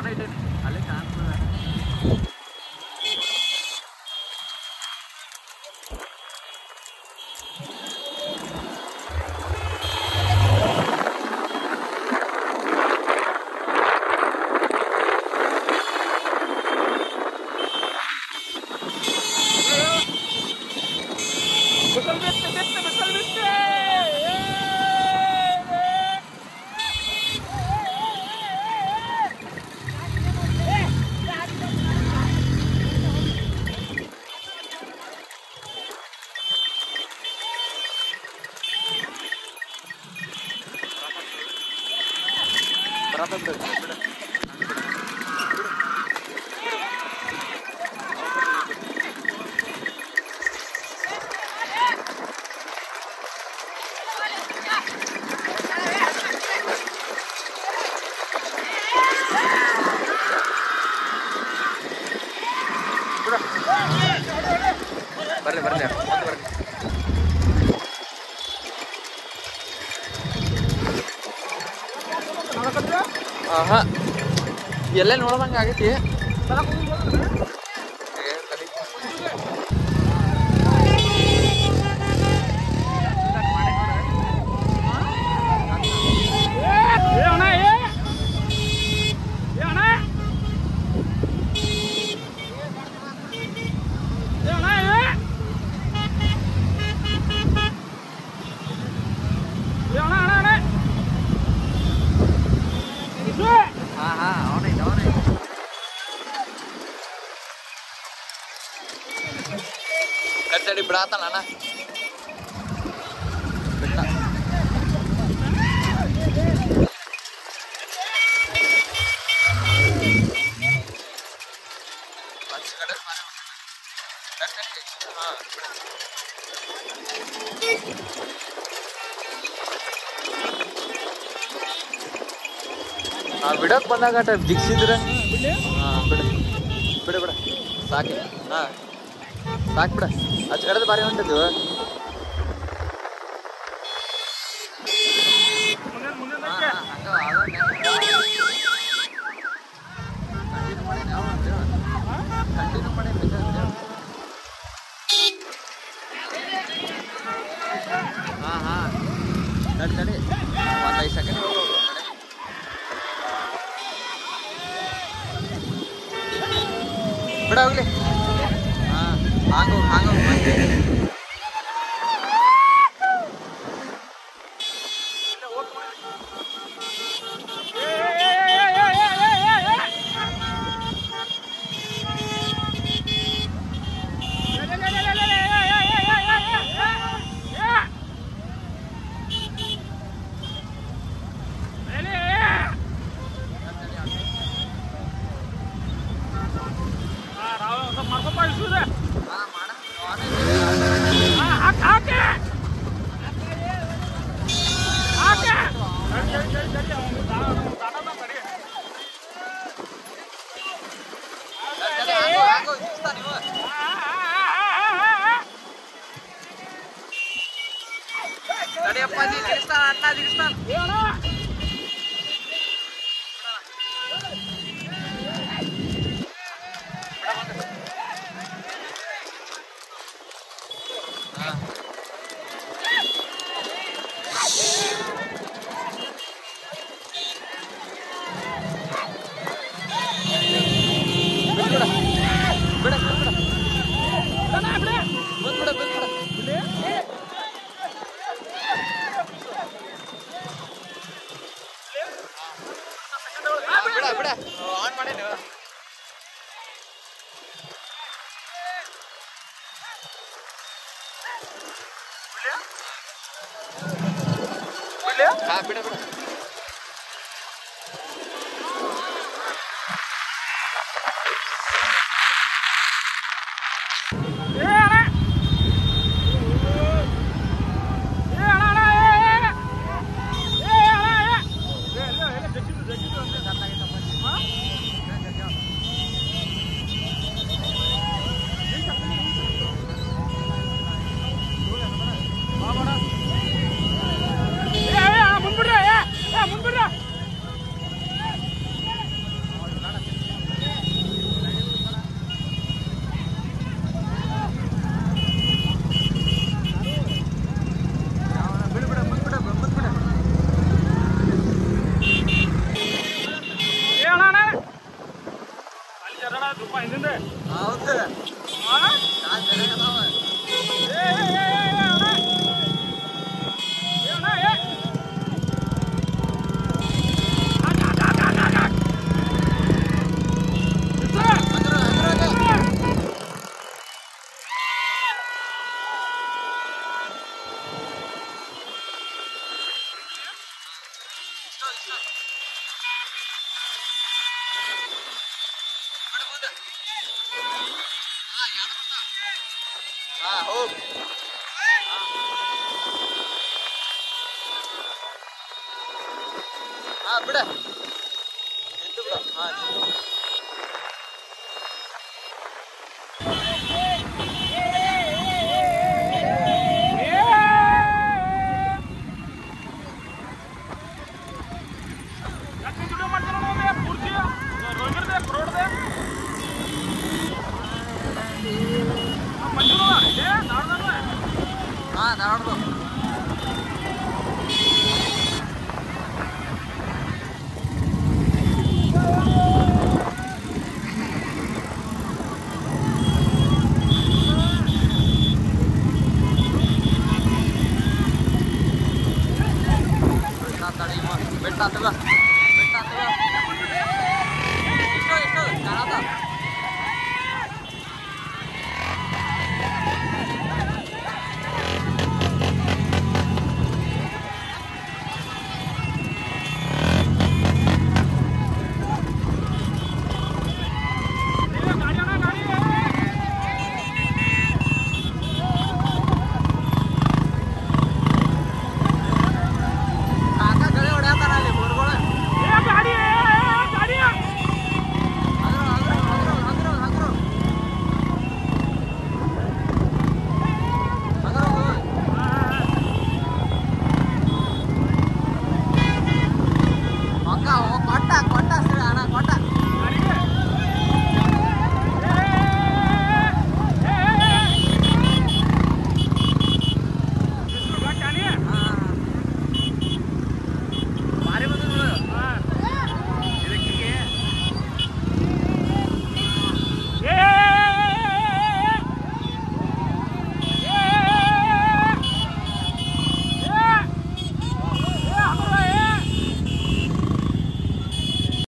ಇಟ್ಟೇನಿ ಅಲ್ಲೇ ಕಾಣ್ತದ ಬಿಟ್ಟಲ್ ಬಿಟ್ಟು ಬಿಟ್ಟು ಬಿಟ್ಟಲ್ ಬಿಟ್ಟು ಬರತ್ತಂತ ಬರ್ಲಿ ಬರ್ಲಿ ಮತ್ತೆ ಬರ್ಲಿ ಆಹಾ ಎಲ್ಲೇ ನೋಡ್ದಂಗ ಆಗೈತಿ ಏ, ತಡಿ. ಹಾ ಹಾ ಅವನೈತೆ ಅವನೈತೆ ತಡಿ ತಡಿ ಬಿಡಾತಲ್ಲ ಅಣ್ಣ ಬಿಟ್ಟ ಹಚ್ಚ ಕಡೆ ಮಾರಿ ಬಿಡು. ತಡಿ, ತಡಿ. ಹಾ, ಬಿಡು. ಆ ಬಿಡಕ್ ಬಂದಾಗ ಅಟ ಜಿಗ್ಸಿದ್ರ ಹಾ ಬಿಡ ಬಿಡ ಬಿಡ ಸಾಕಿ ಹಾ ಸಾಕ್ ಬಿಡ ಅಚ್ ಕಡೆದ ಬಾರಿ ಹೊಂಟಿದ್ವು ಕಂಟಿನ್ಯೂ ಮಾಡಿ ಹಾ ಹಾ ತಡಿ ತಡಿ ಒಂದು ಐದು ಸೆಕೆಂಡ್ ಬಿಡ ಹೋಗ್ಲಿ ಹಾ ಹಾಂಗ ಹೋಗ್ ಹಾಂಗ ಹೋಗ್ ಮತ್ತೆ. ಹಾ, ಮಾಡ. ಅವನೇ ತಡಿ, ತಡಿ, ಹಾಂಗ್ ಹೋಗ್, ಹಾಂಗ್ ಹೋಗ್, ಜಿಗಿಸ್ತಾ ನೀವು. ತಡಿಯಪ್ಪ ಜಿ ಜಿಗಿಸ್ತಾನ ಅಣ್ಣ ಜಿಗಿಸ್ತಾನ ಹಾ. ಬಿಡ್ಬಿಡ. ಬಿಡ, ಬಿಡ್ಬಿಡ. ಬಿಡ್ಬಿಡ, ಬಿಡ್ಬಿಡ. ಹಾ, ಬಿಡ ಬಿಡ ಆನ್ ಮಾಡೇನಿ ಹಾ ಬಿಡ ಬಿಡ ಮುಂದ್ಬಿಡ್ರಿ ಹಾ ಹೋಗ್ ಹಾ ಬಿಡ ನಿಂತು ಬಿಡ ಹಾ ನಿಂತು. ಹಾ ಧಾರವಾಡದು ಬೆಟ್ಟ ತಡಿ ಮ- ಬೆಟ್ಟ ತಗೋ ಬೆಟ್ಟ ತಗೋ ಎಷ್ಟು ಎಷ್ಟು ಕಾಣತ್ತ ಕಾಕ ಗಳೆ ಹೊಡ್ಯಾತಾರ ಅಲ್ಲಿ ಹುಡುಗರು ಹಗ್ರು ಹಗ್ರು ಹಗ್ರು ಹಗ್ರು ಹಗ್ರು ಹಗ್ರು ಹೋಗು. ಮಕ್ಕ ಹೋಗ್ ಕೊಟ್ಟ ಕೊಟ್ಟ